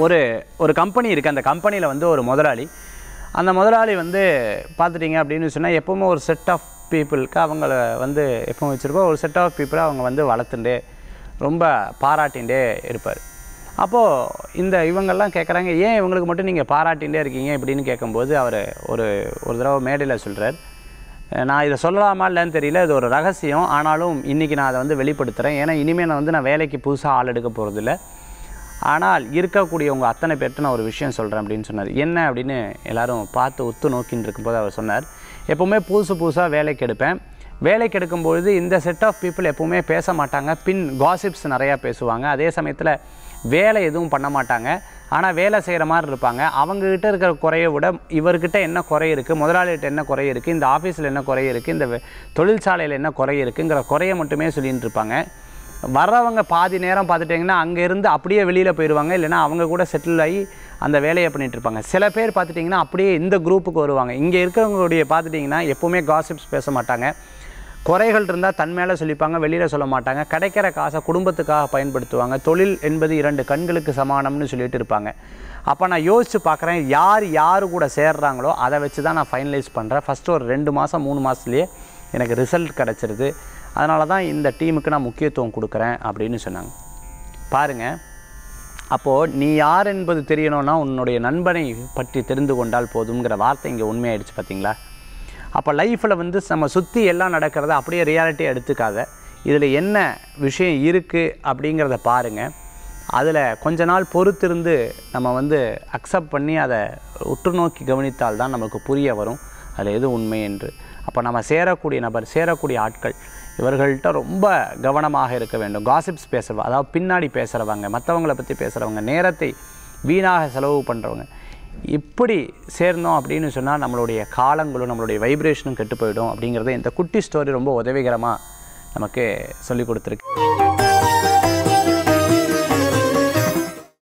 ஒரு ஒரு கம்பெனி இருக்குது அந்த கம்பெனியில் வந்து ஒரு முதலாளி அந்த முதலாளி வந்து பார்த்துட்டிங்க அப்படின்னு சொன்னால் எப்போவுமே ஒரு செட் ஆஃப் பீப்புளுக்கு அவங்கள வந்து எப்பவும் வச்சுருப்போம் ஒரு செட் ஆஃப் பீப்புளை அவங்க வந்து வளர்த்துண்டே ரொம்ப பாராட்டிகிட்டே இருப்பார் அப்போது இந்த இவங்கெல்லாம் கேட்குறாங்க ஏன் இவங்களுக்கு மட்டும் நீங்கள் பாராட்டிகிட்டே இருக்கீங்க இப்படின்னு கேட்கும்போது அவர் ஒரு ஒரு தடவை மேடையில் சொல்கிறார் நான் இதை சொல்லலாமா இல்லைன்னு தெரியல இது ஒரு ரகசியம் ஆனாலும் இன்றைக்கி நான் அதை வந்து வெளிப்படுத்துகிறேன் ஏன்னா இனிமேல் நான் வந்து நான் வேலைக்கு புதுசாக ஆள் எடுக்க போகிறதில்ல ஆனால் இருக்கக்கூடியவங்க அத்தனை பேர்கிட்ட நான் ஒரு விஷயம் சொல்கிறேன் அப்படின்னு சொன்னார் என்ன அப்படின்னு எல்லாரும் பார்த்து உத்து நோக்கின்னு இருக்கும்போது அவர் சொன்னார் எப்போவுமே புதுசு புதுசாக வேலைக்கு எடுப்பேன் வேலைக்கு எடுக்கும்பொழுது இந்த செட் ஆஃப் பீப்புள் எப்போவுமே பேச மாட்டாங்க பின் காசிப்ஸ் நிறையா பேசுவாங்க அதே சமயத்தில் வேலை எதுவும் பண்ண மாட்டாங்க ஆனால் வேலை செய்கிற மாதிரி இருப்பாங்க அவங்கக்கிட்ட இருக்கிற குறையை விட இவர்கிட்ட என்ன குறை இருக்குது முதலாளிகிட்ட என்ன குறை இருக்குது இந்த ஆஃபீஸில் என்ன குறை இருக்குது இந்த வெ- தொழிற்சாலையில் என்ன குறை இருக்குங்கிற குறையை மட்டுமே சொல்லிட்டு இருப்பாங்க வர்றவங்க பாதி நேரம் பார்த்துட்டிங்கன்னா அங்கேருந்து அப்படியே வெளியில் போயிடுவாங்க இல்லைன்னா அவங்க கூட செட்டில் ஆகி அந்த வேலையை பண்ணிட்டு இருப்பாங்க சில பேர் பார்த்துட்டிங்கன்னா அப்படியே இந்த குரூப்புக்கு வருவாங்க இங்கே இருக்கிறவங்களுடைய பார்த்துட்டிங்கன்னா எப்போவுமே காசிப்ஸ் பேச மாட்டாங்க குறைகள் இருந்தால் தன் மேலே சொல்லிப்பாங்க வெளியில் சொல்ல மாட்டாங்க கிடைக்கிற காசை குடும்பத்துக்காக பயன்படுத்துவாங்க தொழில் என்பது இரண்டு கண்களுக்கு சமானம்னு சொல்லிட்டு இருப்பாங்க அப்போ நான் யோசித்து பார்க்குறேன் யார் யார் கூட சேர்றாங்களோ அதை வச்சு தான் நான் ஃபைனலைஸ் பண்ணுறேன் ஃபஸ்ட்டு ஒரு ரெண்டு மாதம் மூணு மாதத்துலேயே எனக்கு ரிசல்ட் கிடச்சிருது அதனால தான் இந்த டீமுக்கு நான் முக்கியத்துவம் கொடுக்குறேன் அப்படின்னு சொன்னாங்க பாருங்கள் அப்போது நீ யார் என்பது தெரியணும்னா உன்னுடைய நண்பனை பற்றி தெரிந்து கொண்டால் போதுங்கிற வார்த்தை இங்கே உண்மையாயிடுச்சு பார்த்தீங்களா அப்போ லைஃப்பில் வந்து நம்ம சுற்றி எல்லாம் நடக்கிறத அப்படியே ரியாலிட்டி எடுத்துக்காத இதில் என்ன விஷயம் இருக்குது அப்படிங்கிறத பாருங்கள் அதில் கொஞ்ச நாள் பொறுத்திருந்து நம்ம வந்து அக்செப்ட் பண்ணி அதை உற்று நோக்கி கவனித்தால் தான் நமக்கு புரிய வரும் அதில் எது உண்மை என்று அப்போ நம்ம சேரக்கூடிய நபர் சேரக்கூடிய ஆட்கள் இவர்கள்ட்ட ரொம்ப கவனமாக இருக்க வேண்டும் காசிப்ஸ் பேசுகிறவங்க அதாவது பின்னாடி பேசுகிறவங்க மற்றவங்கள பற்றி பேசுகிறவங்க நேரத்தை வீணாக செலவு பண்ணுறவங்க இப்படி சேர்ந்தோம் அப்படின்னு சொன்னால் நம்மளுடைய காலங்களும் நம்மளுடைய வைப்ரேஷனும் கெட்டு போயிடும் அப்படிங்கிறத இந்த குட்டி ஸ்டோரி ரொம்ப உதவிகரமாக நமக்கு சொல்லி கொடுத்துருக்கு